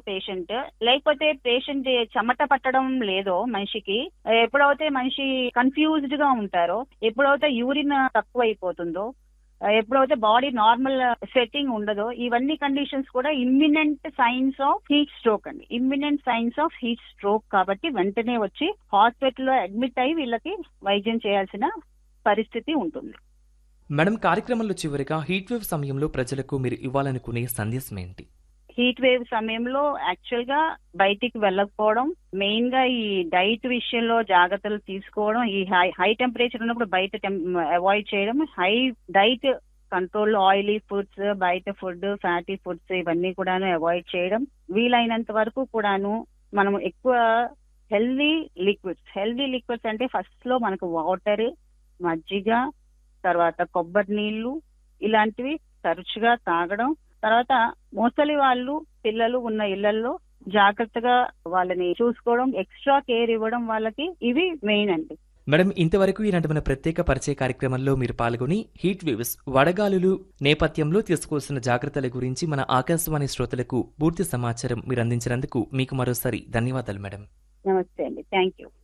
patient లేకపోతే patient చెమట పట్టడం లేదో మనిషికి ఎప్పుడైతే మనిషి కన్ఫ్యూజ్డ్ గా ఉంటారో ఎప్పుడైతే యూరిన్ తక్కువ అయిపోతుందో ఎప్పుడైతే బాడీ నార్మల్ సెట్టింగ్ ఉండదో ఇవన్నీ కండిషన్స్ కూడా imminent signs of heat stroke అండి imminent signs of heat stroke కాబట్టి వెంటనే వచ్చి హాస్పిటల్లో అడ్మిట్ అయ్యి వీళ్ళకి వైద్యం చేయాల్సిన పరిస్థితి ఉంటుంది మేడం కార్యక్రమంలో చివరిగా హీట్ వేవ్ సమయంలో ప్రజలకు మీరు ఇవ్వాలనుకునే సందేశం ఏంటి హీట్ వేవ్ సమయంలో యాక్చువల్ గా బయటికి వెళ్ళకపోవడం మెయిన్ గా ఈ డైట్ విషయంలో జాగ్రత్తలు తీసుకోవడం ఈ హై హై టెంపరేచర్ ఉన్నప్పుడు బయట అవాయిడ్ చేయడం high diet control oily foods బయట ఫుడ్ ఫ్యాటీ ఫుడ్స్ ఇవన్నీ కూడాను అవాయిడ్ చేయడం వీలైనంత వరకు కూడాను మనం ఎక్కువ హెల్దీ లిక్విడ్స్ హెల్దీ లిక్విడ్స్ అంటే ఫస్ట్ లో మనకు వాటర్ మజ్జిగ తర్వాత కొబ్బరి నీళ్లు ఇలాంటివి తరచుగా తాగడం తర్వాత ముసలి వాళ్ళు పిల్లలు ఉన్న ఇళ్లలో జాగ్రత్తగా వాళ్ళని చూసుకోవడం ఎక్స్ట్రా కేర్ ఇవ్వడం వాళ్ళకి ఇవి మెయిన్ అండి మేడం ఇంతవరకు ఇలాంటి మన ప్రత్యేక పరిచయ కార్యక్రమంలో మీరు పాల్గొని హీట్ వేవ్స్ వడగాలులు నేపథ్యంలో తీసుకోవాల్సిన జాగ్రత్తల గురించి మన ఆకాశవాణి శ్రోతలకు పూర్తి సమాచారం మీరు అందించినందుకు మీకు మరోసారి ధన్యవాదాలు మేడం నమస్తే అండి థ్యాంక్ యూ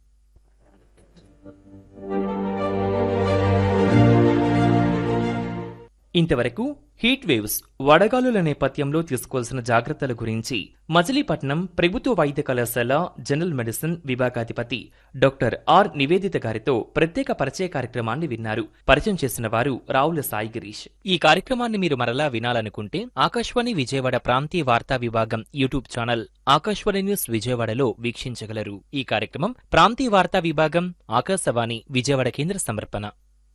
ఇంతవరకు హీట్ వేవ్స్ వడగాలుల నేపథ్యంలో తీసుకోవాల్సిన జాగ్రత్తల గురించి మచిలీపట్నం ప్రభుత్వ వైద్య కళాశాల జనరల్ మెడిసిన్ విభాగాధిపతి డాక్టర్ ఆర్ నివేదిత గారితో ప్రత్యేక పరిచయ కార్యక్రమాన్ని విన్నారు పరిచయం చేసిన వారు రావుల సాయి గిరీష్ ఈ కార్యక్రమాన్ని మీరు మరలా వినాలనుకుంటే ఆకాశవాణి విజయవాడ ప్రాంతీయ వార్తా విభాగం యూట్యూబ్ ఛానల్ ఆకాశవాణి న్యూస్ విజయవాడలో వీక్షించగలరు ఈ కార్యక్రమం ప్రాంతీయ వార్తా విభాగం ఆకాశవాణి విజయవాడ కేంద్ర సమర్పణ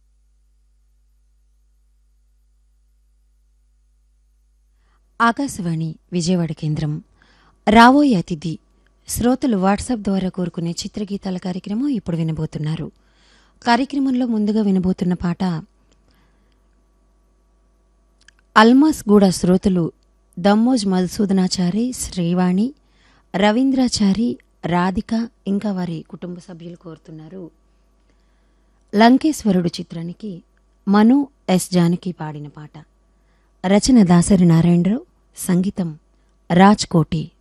ఆకాశవాణి విజయవాడ కేంద్రం రావోయే అతిథి శ్రోతలు వాట్సాప్ ద్వారా కోరుకునే చిత్రగీతాల కార్యక్రమం ఇప్పుడు వినబోతున్నారు కార్యక్రమంలో ముందుగా వినబోతున్న పాట అల్మాస్ గూడ శ్రోతలు దమ్మోజ్ మధుసూదనాచారి శ్రీవాణి రవీంద్రాచారి రాధిక ఇంకా వారి కుటుంబ సభ్యులు కోరుతున్నారు లంకేశ్వరుడు చిత్రానికి మను ఎస్ జానకి పాడిన పాట రచన దాసరి నారాయణరావు సంగీతం రాజ్ కోటి